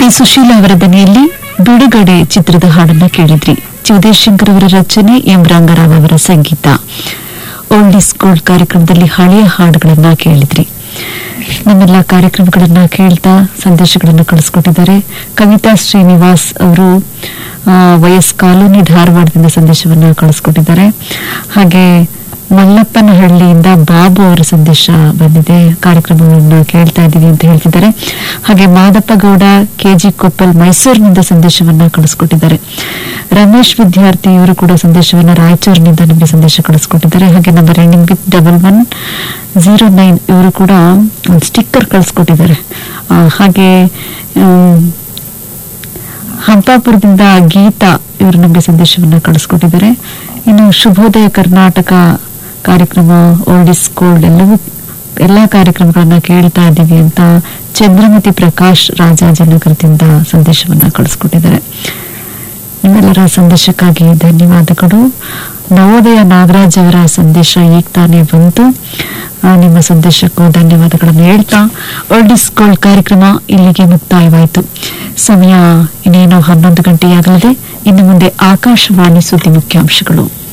P Sushila ಅವರ ದನಿಯಲ್ಲಿ ಬಿಡುಗಡೆ ಚಿತ್ರದ ಹಾಡನ್ನ ಕೇಳಿದ್ರಿ ಜಗದೀಶ್ ಶಂಕರ್ ಅವರ ರಚನೆ ಎಂ ರಂಗರಾವ್ ಅವರ ಸಂಗೀತ ಓಲ್ಡ್ ಇಸ್ ಗೋಲ್ಡ್ ಕಾರ್ಯಕ್ರಮದಲ್ಲಿ ಹಳೆಯ ಹಾಡುಗಳನ್ನ ಕೇಳಿದ್ರಿ ನಮ್ಮೆಲ್ಲ ಕಾರ್ಯಕ್ರಮಗಳನ್ನ ಕೇಳ್ತಾ ಸಂದೇಶಗಳನ್ನ ಕಳಿಸ್ಕೊಟ್ಟಿದ್ದಾರೆ ಕವಿತಾ ಶ್ರೀನಿವಾಸ್ ಅವರು ಆ, ವೈಎಸ್ ಕಾಲೋನಿ ಧಾರವಾಡದಿಂದ ಸಂದೇಶವನ್ನ ಕಳಿಸ್ಕೊಟ್ಟಿದ್ದಾರೆ ಹಾಗೆ ಮಲ್ಲಪ್ಪನಹಳ್ಳಿಯಿಂದ ಬಾಬು ಅವರ ಸಂದೇಶ ಬಂದಿದೆ ಕಾರ್ಯಕ್ರಮವನ್ನು ಕೇಳ್ತಾ ಇದ್ದೀವಿ ಅಂತ ಹೇಳ್ತಿದ್ದಾರೆ ಹಾಗೆ ಮಾದಪ್ಪ ಗೌಡ ಕೆಜಿ ಕೊಪ್ಪಲ್ ಮೈಸೂರಿನಿಂದ ಸಂದೇಶವನ್ನ ಕಳಿಸ್ಕೊಟ್ಟಿದ್ದಾರೆ ರಮೇಶ್ ವಿದ್ಯಾರ್ಥಿ ಇವರು ಕೂಡ ಸಂದೇಶವನ್ನ ರಾಯಚೂರಿನಿಂದ ನಮಗೆ ಸಂದೇಶ ಕಳಿಸ್ಕೊಟ್ಟಿದ್ದಾರೆ ಹಾಗೆ number ending with double one zero nine ಇವರು ಕೂಡ ಒಂದು ಸ್ಟಿಕ್ಕರ್ ಕಳಿಸ್ಕೊಟ್ಟಿದ್ದಾರೆ ಆ, ಹಾಗೆ ಆಮ್, ಹಂಪಾಪುರದಿಂದ ಗೀತಾ ಇವರು ನಮಗೆ ಸಂದೇಶವನ್ನ ಕಳಿಸ್ಕೊಟ್ಟಿದ್ದಾರೆ ಇನ್ನು ಶುಭೋದಯ ಕರ್ನಾಟಕ ಕಾರ್ಯಕ್ರಮ ಓಲ್ಡ್ ಇಸ್ ಗೋಲ್ಡ್ ಎಲ್ಲವೂ ಎಲ್ಲಾ ಕಾರ್ಯಕ್ರಮಗಳನ್ನ ಕೇಳ್ತಾ ಇದ್ದೀವಿ ಅಂತ ಚಂದ್ರಮತಿ ಪ್ರಕಾಶ್ ರಾಜಾಜಿನಗರದಿಂದ ಸಂದೇಶವನ್ನ ಕಳಿಸ್ಕೊಟ್ಟಿದ್ದಾರೆ ನಿಮ್ಮೆಲ್ಲರ ಸಂದೇಶಕ್ಕಾಗಿ ಧನ್ಯವಾದಗಳು ನವೋದಯ ನಾಗರಾಜ್ ಅವರ ಸಂದೇಶ ಈಗ ತಾನೇ ಬಂತು ಆ, ನಿಮ್ಮ ಸಂದೇಶಕ್ಕೂ ಧನ್ಯವಾದಗಳನ್ನು ಹೇಳ್ತಾ ಓಲ್ಡ್ ಇಸ್ ಗೋಲ್ಡ್ ಕಾರ್ಯಕ್ರಮ ಇಲ್ಲಿಗೆ ಮುಕ್ತಾಯವಾಯಿತು ಸಮಯ ಇನ್ನೇನು ಹನ್ನೊಂದು ಗಂಟೆಯಾಗಲಿದೆ ಇನ್ನು ಮುಂದೆ ಆಕಾಶವಾಣಿ ಸುದ್ದಿ ಮುಖ್ಯಾಂಶಗಳು